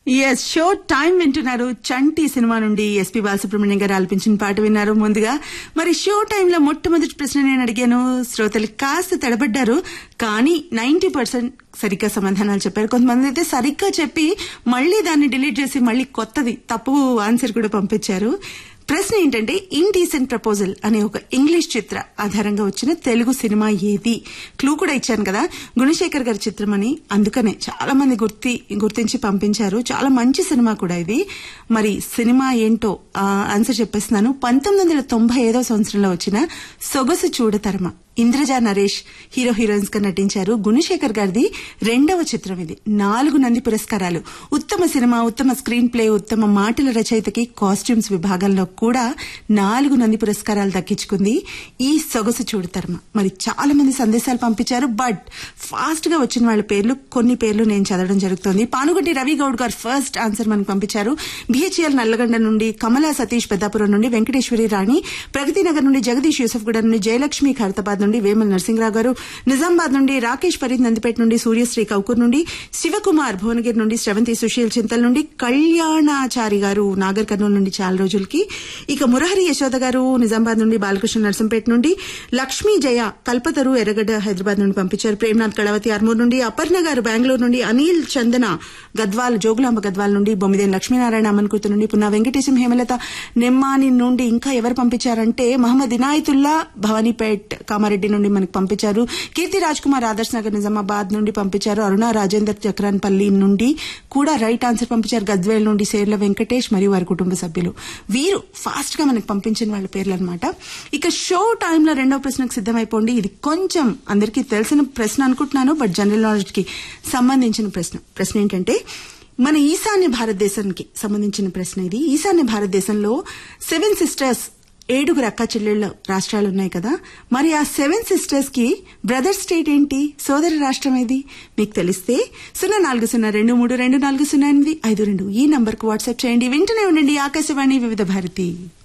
yes show time వింటున్నారు Chanti cinema నుండి S P Balasubrahmanyam garu ఆలపించిన పాట విన్నారు ముందుగా మరి షో టైంలో మొట్టమొదటి ప్రశ్న నేను అడిగాను శ్రోతలు కాస్త తడబడ్డారు కానీ నైన్టీ పర్సెంట్ సరిగ్గా సమాధానాలు చెప్పారు కొంతమంది అయితే సరిగ్గా చెప్పి మళ్ళీ దాన్ని డిలీట్ చేసి మళ్ళీ కొత్తది తప్పు ఆన్సర్ కూడా పంపించారు ప్రశ్న ఏంటంటే ఇండీసెంట్ ప్రపోజల్ అనే ఒక ఇంగ్లీష్ చిత్ర ఆధారంగా వచ్చిన తెలుగు సినిమా ఏది క్లూ కూడా ఇచ్చాను కదా గుణశేఖర్ గారి చిత్రం అని అందుకనే చాలా మంది గుర్తి గుర్తించి పంపించారు చాలా మంచి సినిమా కూడా ఇది మరి సినిమా ఏంటో ఆ, ఆన్సర్ చెప్పేస్తున్నాను పంతొమ్మిది వందల తొంభై ఐదో సంవత్సరంలో వచ్చిన సొగసు చూడతరమ ఇంద్రజా నరేష్ హీరో హీరోయిన్స్ గా నటించారు గుణశేఖర్ గారిది రెండవ చిత్రం ఇది నాలుగు నంది పురస్కారాలు ఉత్తమ సినిమా ఉత్తమ స్క్రీన్ ప్లే ఉత్తమ మాటల రచయితకి కాస్ట్యూమ్స్ విభాగంలో కూడా నాలుగు నంది పురస్కారాలు దక్కించుకుంది ఈ సొగసు చూడతర్మ మరి చాలా మంది సందేశాలు పంపించారు బట్ ఫాస్ట్ గా వచ్చిన వాళ్ళ పేర్లు కొన్ని పేర్లు నేను చదవడం జరుగుతుంది పానుగొట్టి రవి గౌడ్ గారు ఫస్ట్ ఆన్సర్ మనకు పంపించారు బిహెచ్ఎల్ నల్లగండ నుండి కమలా సతీష్ పెద్దాపురం నుండి వెంకటేశ్వరి రాణి ప్రగతి నగర్ నుండి జగదీష్ యూసఫ్గూడ నుండి జయలక్ష్మి ఖైరతాబాద్ నుండి వేమల నరసింహరావు గారు నిజామాబాద్ నుండి రాకేష్ ఫరీద్ నందిపేట నుండి సూర్యశ్రీ కౌకూర్ నుండి శివకుమార్ భువనగిరి నుండి శ్రవంతి సుశీల్ చింతల్ నుండి కళ్యాణాచారి గారు నాగర్ కర్నూలు నుండి చాలా రోజులకి ఇక మురహరి యశోద గారు నిజామాబాద్ నుండి బాలకృష్ణ నరసంపేట నుండి లక్ష్మీ జయ కల్పతరు ఎర్రగడ్డ హైదరాబాద్ నుండి పంపించారు ప్రేమ్నాథ్ కళవతి ఆర్మూర్ నుండి అపర్ణ గారు బెంగళూరు నుండి అనిల్ చందన గద్వాల్ జోగులాంబ గద్వాల్ నుండి బొమ్మిదేని లక్ష్మీనారాయణ అమన్కూతు నుండి పున్నా వెంకటేశం హేమలత నెమ్మాని నుండి ఇంకా ఎవరు పంపించారంటే మహమ్మద్ ఇనాయతుల్లా భవానీపేట్ కామారెడ్డి నుండి మనకు పంపించారు కీర్తి రాజ్ కుమార్ ఆదర్శ్ నగర్ నిజామాబాద్ నుండి పంపించారు అరుణ రాజేందర్ చక్రాన్పల్లి నుండి కూడా రైట్ ఆన్సర్ పంపించారు గద్వేల్ నుండి సేర్ల వెంకటేష్ మరియు వారి కుటుంబ సభ్యులు వీరు ఫాస్ట్ గా మనకు పంపించిన వాళ్ళ పేర్లు అనమాట ఇక షో టైంలో రెండవ ప్రశ్నకు సిద్ధమైపోండి ఇది కొంచెం అందరికీ తెలిసిన ప్రశ్న అనుకుంటున్నాను బట్ జనరల్ నాలెడ్జ్ కి సంబంధించిన ప్రశ్న ప్రశ్న ఏంటంటే మన ఈశాన్య భారతదేశానికి సంబంధించిన ప్రశ్న ఇది ఈశాన్య భారతదేశంలో సెవెన్ సిస్టర్స్ ఏడుగురు అక్క చెల్లెళ్ళ రాష్ట్రాలు ఉన్నాయి కదా మరి ఆ సెవెన్ సిస్టర్స్ కి బ్రదర్ స్టేట్ ఏంటి సోదర రాష్ట్రం ఏది మీకు తెలిస్తే సున్నా నాలుగు సున్నా రెండు మూడు రెండు నాలుగు సున్నా ఎనిమిది ఐదు రెండు ఈ నంబర్ కు వాట్సాప్ చేయండి వింటూనే ఉండండి ఆకాశవాణి వివిధ భారతి